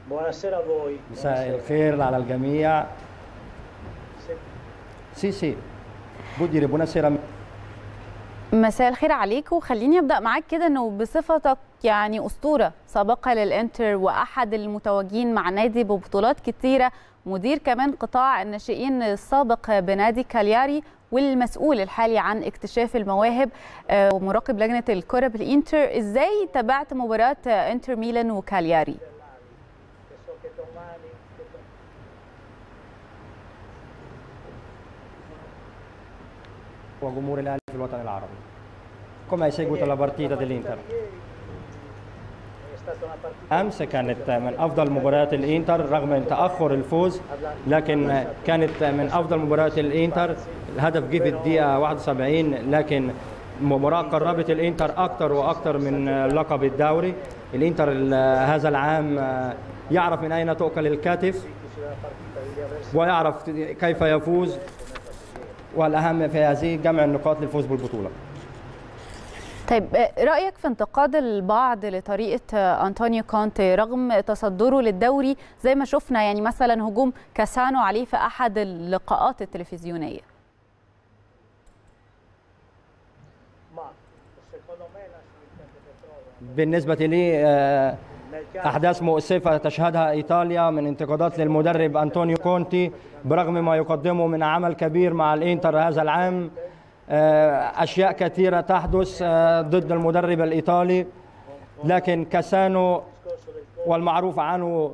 Buonasera a voi. مساء الخير على الجميع سي سي بودي buonasera مساء الخير عليك وخليني ابدا معاك كده انه بصفتك يعني اسطوره سابقه للانتر واحد المتواجدين مع نادي ببطولات كتيره مدير كمان قطاع الناشئين السابق بنادي كالياري والمسؤول الحالي عن اكتشاف المواهب آه، ومراقب لجنه الكره بالانتر ازاي تابعت مباراه آه، انتر ميلان وكالياري Che so che domani che do- وجمهور الاهلي في الوطن العربي come hai seguito la partita dell'Inter è stata una partita امس كانت من افضل مباريات الانتر رغم تاخر الفوز لكن كانت من افضل مباريات الانتر الهدف جه في الدقيقه 71 لكن مباراه قربت الانتر اكتر واكتر من لقب الدوري الانتر ال- هذا العام يعرف من اين تؤكل الكتف ويعرف كيف يفوز والاهم في هذه جمع النقاط للفوز بالبطوله طيب آه، رايك في انتقاد البعض لطريقه آه، انطونيو كونتي رغم تصدره للدوري زي ما شفنا يعني مثلا هجوم كاسانو عليه في احد اللقاءات التلفزيونيه ma secondo me la sfida che trova بالنسبه لي آه، nel caso أحداث مؤسفة تشهدها إيطاليا من انتقادات للمدرب أنطونيو كونتي برغم ما يقدمه من عمل كبير مع الإنتر هذا العام آه، أشياء كثيرة تحدث آه، ضد المدرب الإيطالي لكن كاسانو والمعروف عنه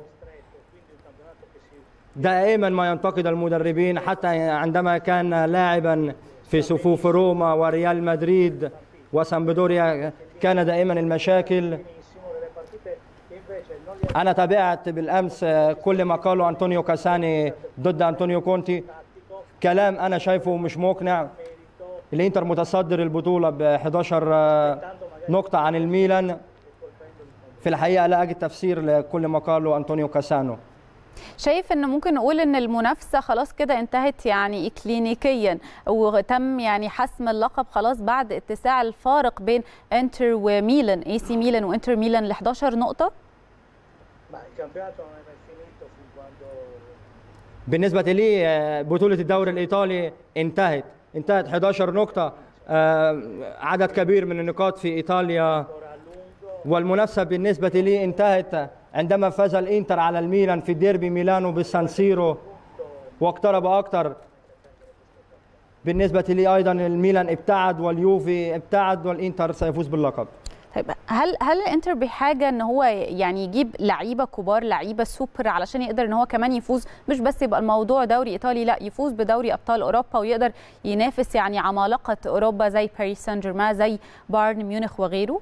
دائما ما ينتقد المدربين حتى عندما كان لاعبا في صفوف روما وريال مدريد وسامبدوريا كان دائما المشاكل benissimo delle partite che invece non li ha انا تابعت بالامس كل ما قاله انطونيو كاساني ضد انطونيو كونتي كلام انا شايفه مش مقنع الانتر متصدر البطوله ب 11 نقطه عن الميلان في الحقيقه لا اجد تفسير لكل ما قاله انطونيو كاسانو شايف ان ممكن نقول ان المنافسه خلاص كده انتهت يعني كلينيكيا وتم يعني حسم اللقب خلاص بعد اتساع الفارق بين انتر وميلان اي سي ميلان وانتر ميلان ل 11 نقطه Ma il campionato non è mai finito fin quando بالنسبه لي آه، بطوله الدوري الايطالي انتهت انتهت 11 نقطه آه، عدد كبير من النقاط في ايطاليا ancora a lungo والمنافسه بالنسبه لي انتهت عندما فاز الانتر على الميلان في ديربي ميلانو بالسانسيرو واقترب اكثر بالنسبه لي ايضا الميلان ابتعد واليوفي ابتعد والانتر سيفوز باللقب طيب هل هل الانتر بحاجه ان هو يعني يجيب لعيبه كبار لعيبه سوبر علشان يقدر ان هو كمان يفوز مش بس يبقى الموضوع دوري ايطالي لا يفوز بدوري ابطال اوروبا ويقدر ينافس يعني عمالقه اوروبا زي باريس سان جيرمان زي بايرن ميونخ وغيره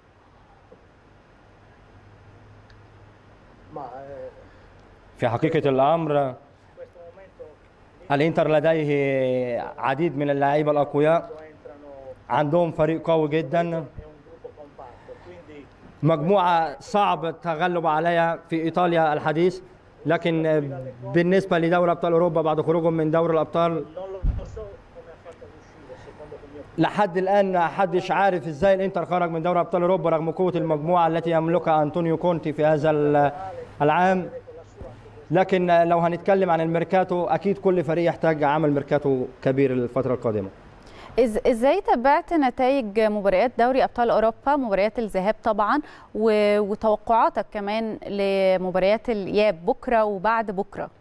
ma eh, في حقيقه الامر in questo momento الانتر لديه عديد من اللعيبه الاقوياء entrano عندهم فريق قوي جدا è un gruppo compatto quindi مجموعه صعب التغلب عليها في ايطاليا الحديث لكن بالنسبه لدوري ابطال اوروبا بعد خروجهم من دوري الابطال non lo, non so come ha fatto ad uscire secondo il mio لحد الان ما حدش عارف ازاي الانتر خرج من دوري ابطال اوروبا رغم قوه المجموعه التي يملكها انطونيو كونتي في هذا ال- العام لكن لو هنتكلم عن الميركاتو اكيد كل فريق يحتاج عمل ميركاتو كبير الفتره القادمه إز ازاي تابعت نتائج مباريات دوري ابطال اوروبا مباريات الذهاب طبعا و- وتوقعاتك كمان لمباريات الاياب بكره وبعد بكره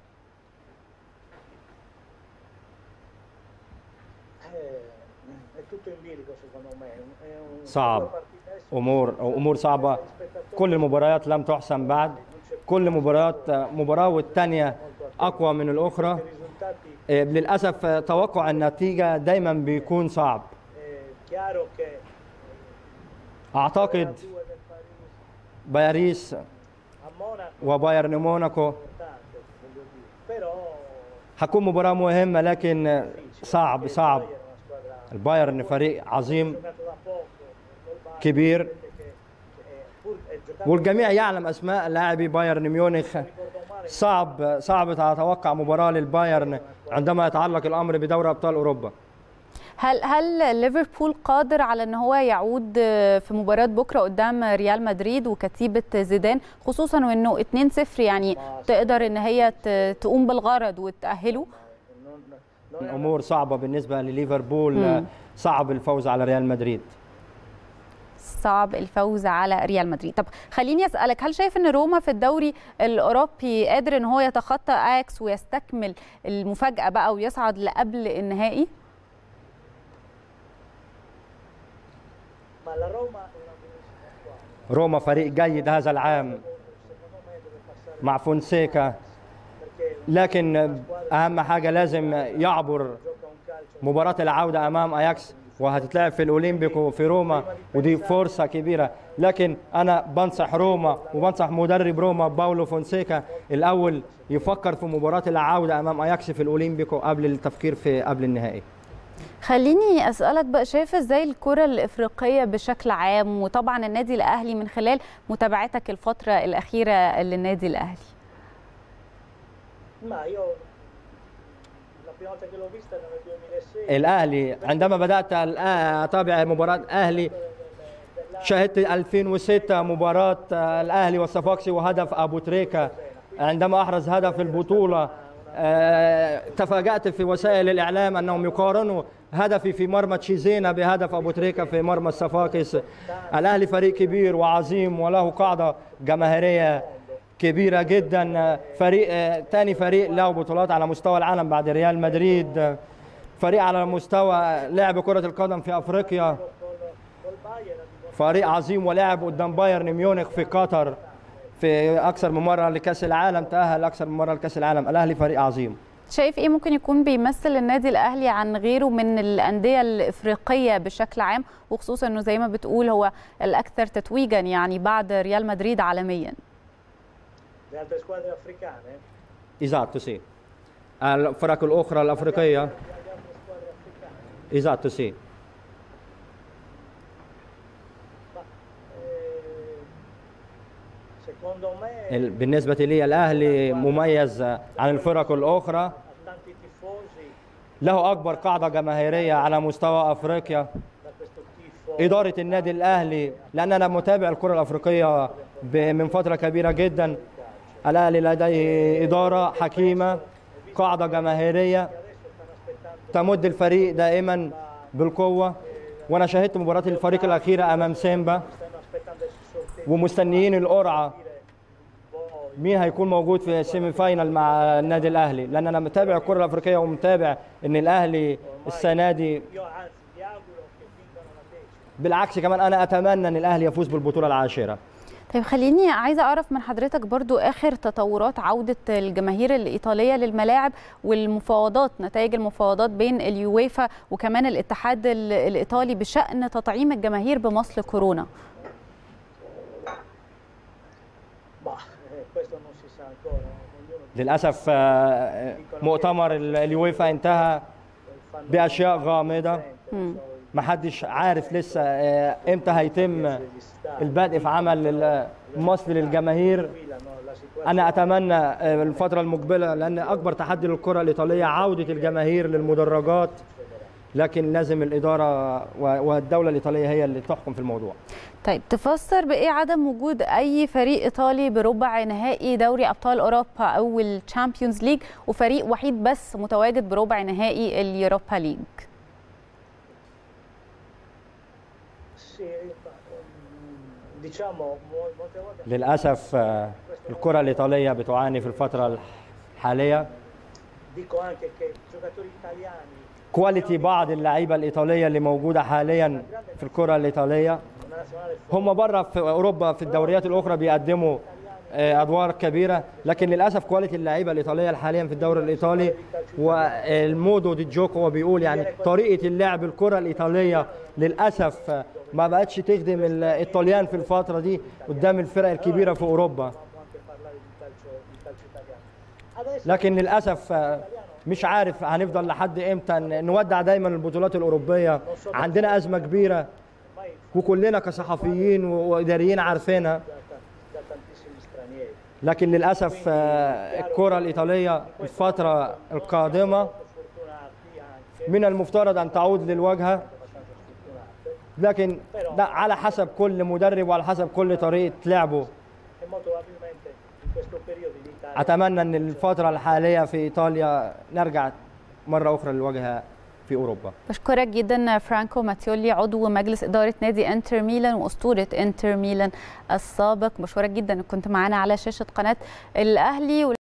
Eh, è tutto in bilico secondo me è un- è un صعب due partite adesso امور امور صعبه كل المباريات لم تحسم بعد كل مباريات مباراه والثانيه اقوى من الاخرى i risultati إيه، للاسف توقع النتيجه دايما بيكون صعب è chiaro che اعتقد due del Paris باريس a Monaco وبايرن موناكو importante voglio dire però هتكون مباراه مهمه لكن صعب صعب è una squadra البايرن فريق عظيم giocato da poco col Bayern, كبير che, che, pur è giocato والجميع يعلم اسماء لاعبي بايرن ميونخ ricordo male صعب صعب اتوقع مباراه للبايرن عندما يتعلق الامر بدوري ابطال اوروبا هل هل ليفربول قادر على ان هو يعود في مباراه بكره قدام ريال مدريد وكتيبه زيدان خصوصا وانه 2-0 يعني تقدر ان هي ت- تقوم بالغرض وتاهله Non- non è الامور صعبه بالنسبه لليفربول مم. صعب الفوز على ريال مدريد صعب الفوز على ريال مدريد طب خليني اسالك هل شايف ان روما في الدوري الاوروبي قادر ان هو يتخطى اياكس ويستكمل المفاجاه بقى ويصعد لقبل النهائي Ma la Roma è una bellissima squadra. روما فريق جيد هذا العام Secondo me deve passare مع فونسيكا perché لكن اهم حاجه لازم يعبر gioca un calcio مباراه العوده امام اياكس وهتتلعب في الاولمبيكو في روما ودي فرصه كبيره لكن انا بنصح روما وبنصح مدرب روما باولو فونسيكا الاول يفكر في مباراه العوده امام اياكس في الاولمبيكو قبل التفكير في قبل النهائي خليني اسالك بقى شايف ازاي الكره الافريقيه بشكل عام وطبعا النادي الاهلي من خلال متابعتك الفتره الاخيره للنادي الاهلي Ma io la prima volta che l'ho vista era nel 2006 الاهلي عندما بدات الآ- اتابع مباراه اهلي شاهدت 2006 مباراه الاهلي والصفاقسي وهدف ابو تريكه عندما احرز هدف البطوله آه، تفاجات في وسائل الاعلام انهم يقارنوا هدفي في مرمى تشيزينا بهدف ابو تريكه في مرمى الصفاقس الاهلي فريق كبير وعظيم وله قاعده جماهيريه كبيره جدا فريق ثاني فريق له بطولات على مستوى العالم بعد ريال مدريد فريق على مستوى لعب كره القدم في افريقيا col Bayern di فريق عظيم ولعب قدام بايرن ميونخ في قطر في اكثر من مره لكاس العالم تاهل اكثر من مره لكاس العالم الاهلي فريق عظيم شايف ايه ممكن يكون بيمثل النادي الاهلي عن غيره من الانديه الافريقيه بشكل عام وخصوصا انه زي ما بتقول هو الاكثر تتويجا يعني بعد ريال مدريد عالميا le altre squadre africane ايزاتو سي الفرق الاخرى الافريقيه le altre squadre africane ايزاتو سي ma eh, secondo me ال- بالنسبه لي الاهلي مميز عن الفرق الاخرى ha tanti tifosi له اكبر قاعده جماهيريه على مستوى افريقيا da questo tifo اداره النادي الاهلي لان انا متابع الكره الافريقيه ب- من فتره كبيره جدا الاهلي لديه اداره حكيمه قاعده جماهيريه تمد الفريق دائما بالقوه وانا شاهدت مباراه الفريق الاخيره امام سيمبا stanno aspettando il sorteggio ومستنيين القرعه poi مين هيكون موجود في السيمي فاينال مع النادي الاهلي لان انا متابع الكره الافريقيه ومتابع ان الاهلي السنه دي io anzi mi auguro che vincano la decima بالعكس كمان انا اتمنى ان الاهلي يفوز بالبطوله العاشره طيب خليني عايزه اعرف من حضرتك برضو اخر تطورات عوده الجماهير الايطاليه للملاعب والمفاوضات نتائج المفاوضات بين اليويفا وكمان الاتحاد ال- الايطالي بشان تطعيم الجماهير بمصل كورونا ma eh, questo non si sa ancora ognuno للاسف آه، مؤتمر ال- اليويفا انتهى fanno باشياء غامضه sempre, Mm. so, محدش عارف لسه آه، امتى هيتم degli stati البدء في عمل المصل للجماهير Tranquilla, no? la situazione انا اتمنى آه، الفتره المقبله لان اكبر تحدي للكره الايطاليه عوده الجماهير للمدرجات لكن لازم الاداره و- والدوله الايطاليه هي اللي تحكم في الموضوع طيب تفسر بايه عدم وجود اي فريق ايطالي بربع نهائي دوري ابطال اوروبا او الشامبيونز ليج وفريق وحيد بس متواجد بربع نهائي اليوروبا ليج Sì, mm, diciamo mo- molte volte للاسف آه، الكره الايطاليه بتعاني في الفتره الحاليه dico anche che i giocatori italiani كواليتي بعض اللعيبه الايطاليه اللي موجوده حاليا في الكره الايطاليه nella nazionale هم بره في اوروبا في الدوريات الاخرى بيقدموا آه، ادوار كبيره لكن للاسف كواليتي اللعيبه الايطاليه حاليا في الدوري الايطالي والمودو دي جوكو هو بيقول يعني طريقه اللعب الكره الايطاليه للاسف آه، ما بقتش تخدم ال- الطليان في الفتره دي قدام الفرق الكبيره في اوروبا possiamo anche parlare di calcio, di calcio italiano. Adesso لكن للاسف آه، مش عارف هنفضل لحد امتى ن- نودع دايما البطولات الاوروبيه عندنا ازمه كبيره ormai وكلنا كصحفيين و- واداريين عارفينها da, da tantissimi stranieri. لكن للاسف آه، الكره الايطاليه الفتره القادمه Molto sfortunati anche من المفترض ان تعود للواجهه abbastanza strutturate لكن ده على حسب كل مدرب وعلى حسب كل طريقه لعبه e molto probabilmente in questo periodo l'Italia اتمنى ان الفتره الحاليه في ايطاليا نرجع مره اخرى للواجهه في اوروبا بشكرك جدا فرانكو ماتيولي عضو مجلس إدارة نادي انتر ميلان وأسطورة انتر ميلان السابق بشكرك جدا انك كنت معانا على شاشة قناة الأهلي